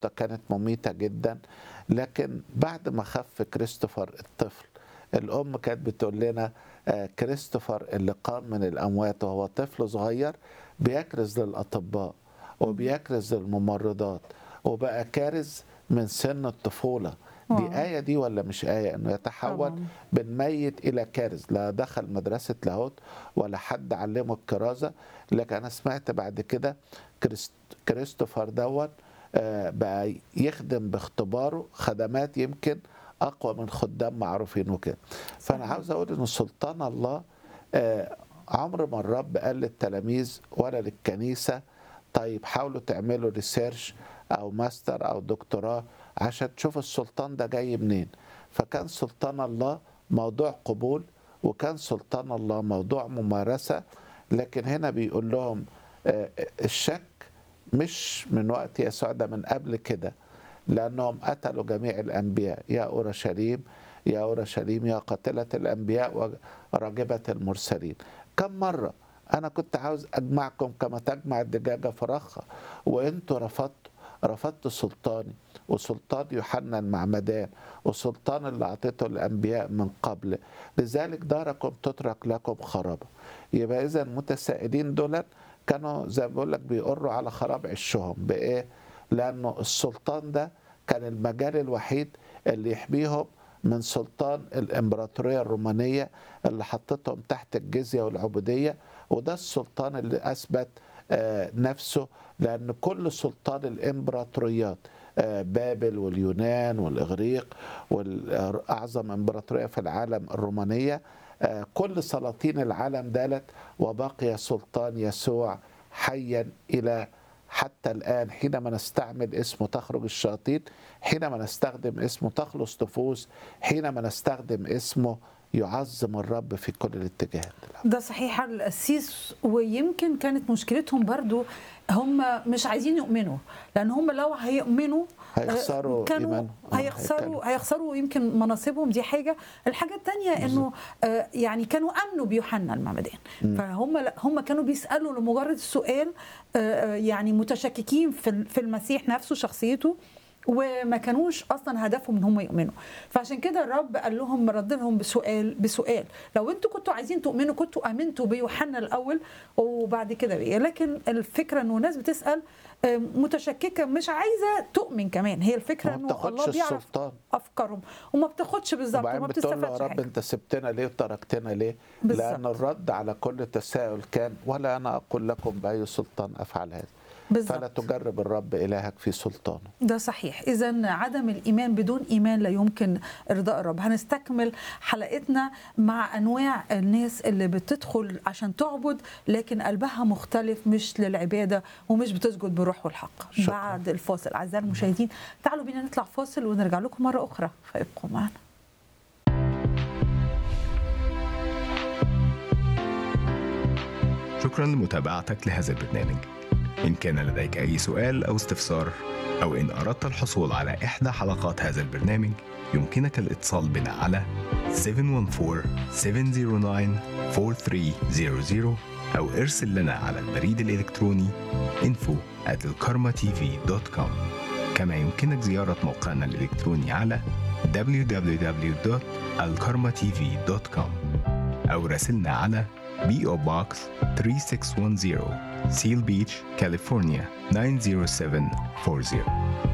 كانت مميتة جدا لكن بعد ما خف كريستوفر الطفل الأم كانت بتقول لنا آه، كريستوفر اللي قام من الأموات وهو طفل صغير بيكرز للأطباء وبيكرز للممرضات وبقى كارز من سن الطفولة دي واو. آية دي ولا مش آية إنه يتحول طبعاً. من ميت إلى كارز لا دخل مدرسة لاهوت ولا حد علمه الكرازة لكن أنا سمعت بعد كده كريست كريستوفر دوت آه، بقى يخدم باختباره خدمات يمكن أقوى من خدام معروفين وكده فأنا صحيح. عاوز أقول إن سلطان الله آه، عمر ما الرب قال للتلاميذ ولا للكنيسة طيب حاولوا تعملوا ريسيرش أو ماستر أو دكتوراه عشان تشوفوا السلطان ده جاي منين فكان سلطان الله موضوع قبول وكان سلطان الله موضوع ممارسة لكن هنا بيقول لهم آه، الشك مش من وقت يسوع ده من قبل كده لأنهم قتلوا جميع الأنبياء يا أورشليم يا أورشليم يا قاتلة الأنبياء وراجبة المرسلين كم مرة أنا كنت عاوز أجمعكم كما تجمع الدجاجة فراخها وأنتوا رفضتوا رفضت سلطاني وسلطان يوحنا المعمدان وسلطان اللي أعطيته الأنبياء من قبل لذلك داركم تترك لكم خرابة يبقى إذا المتسائلين دول كانوا زي ما بقول لك بيقروا على خراب عشهم بإيه؟ لأنه السلطان ده كان المجال الوحيد اللي يحميهم من سلطان الإمبراطورية الرومانية اللي حطتهم تحت الجزية والعبودية وده السلطان اللي أثبت آه، نفسه لأن كل سلطان الإمبراطوريات آه، بابل واليونان والإغريق والأعظم إمبراطورية في العالم الرومانية آه، كل سلاطين العالم دالت وبقي سلطان يسوع حيا إلى حتى الآن حينما نستعمل اسمه تخرج الشياطين حينما نستخدم اسمه تخلص نفوس حينما نستخدم اسمه يعظم الرب في كل الاتجاهات ده صحيح القسيس ويمكن كانت مشكلتهم برضو هم مش عايزين يؤمنوا لان هم لو هيؤمنوا هيخسروا آه، كانوا إيمانهم. آه، هيخسروا هيكلوا. هيخسروا يمكن مناصبهم دي حاجه الحاجه الثانيه انه آه، يعني كانوا امنوا بيوحنا المعمدان فهم هم كانوا بيسالوا لمجرد السؤال آه، آه، يعني متشككين في في المسيح نفسه شخصيته وما كانوش اصلا هدفهم ان هم يؤمنوا فعشان كده الرب قال لهم رد لهم بسؤال بسؤال لو انتوا كنتوا عايزين تؤمنوا كنتوا امنتوا بيوحنا الاول وبعد كده بيه لكن الفكره انه ناس بتسال آه، متشككه مش عايزه تؤمن كمان هي الفكره ما انه بتاخدش الله بيعرف السلطان افكارهم وما بتاخدش بالظبط وبعدين وما بتقول له يا بتستفادش رب حاجه انت سبتنا ليه وتركتنا ليه؟ بالظبط. لان الرد على كل تساؤل كان ولا انا اقول لكم باي سلطان افعل هذا فلا بالظبط تجرب الرب الهك في سلطانه ده صحيح اذا عدم الايمان بدون ايمان لا يمكن ارضاء الرب هنستكمل حلقتنا مع انواع الناس اللي بتدخل عشان تعبد لكن قلبها مختلف مش للعباده ومش بتسجد بروح والحق شكراً. بعد الفاصل اعزائي المشاهدين تعالوا بينا نطلع فاصل ونرجع لكم مره اخرى فابقوا معنا شكرا لمتابعتك لهذا البرنامج إن كان لديك أي سؤال أو استفسار أو إن أردت الحصول على إحدى حلقات هذا البرنامج يمكنك الاتصال بنا على 714-709-4300 أو ارسل لنا على البريد الإلكتروني info at الكارما كما يمكنك زيارة موقعنا الإلكتروني على www.alkarmatv.com أو راسلنا على PO Box 3610 Seal Beach, California 90740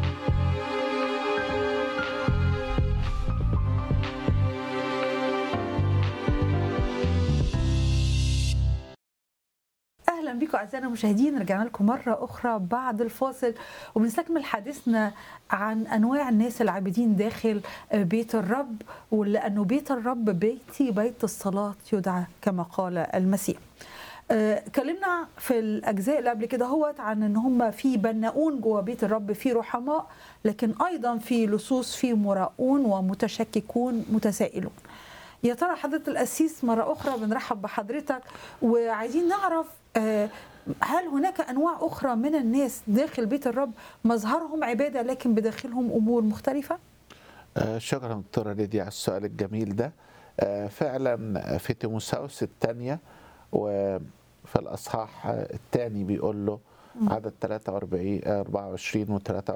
اهلا بكم اعزائنا المشاهدين رجعنا لكم مره اخرى بعد الفاصل وبنستكمل حديثنا عن انواع الناس العابدين داخل بيت الرب ولانه بيت الرب بيتي بيت الصلاه يدعى كما قال المسيح آه، اتكلمنا في الاجزاء اللي قبل كده هوت عن ان هم في بناؤون جوه بيت الرب في رحماء لكن ايضا في لصوص في مراؤون ومتشككون متسائلون يا ترى حضرة القسيس مرة أخرى بنرحب بحضرتك وعايزين نعرف آه، هل هناك أنواع أخرى من الناس داخل بيت الرب مظهرهم عبادة لكن بداخلهم أمور مختلفة؟ آه، شكرا دكتورة ليديا على السؤال الجميل ده آه، فعلا في تيموساوس الثانية وفي الأصحاح الثاني بيقول له عدد 43 24 و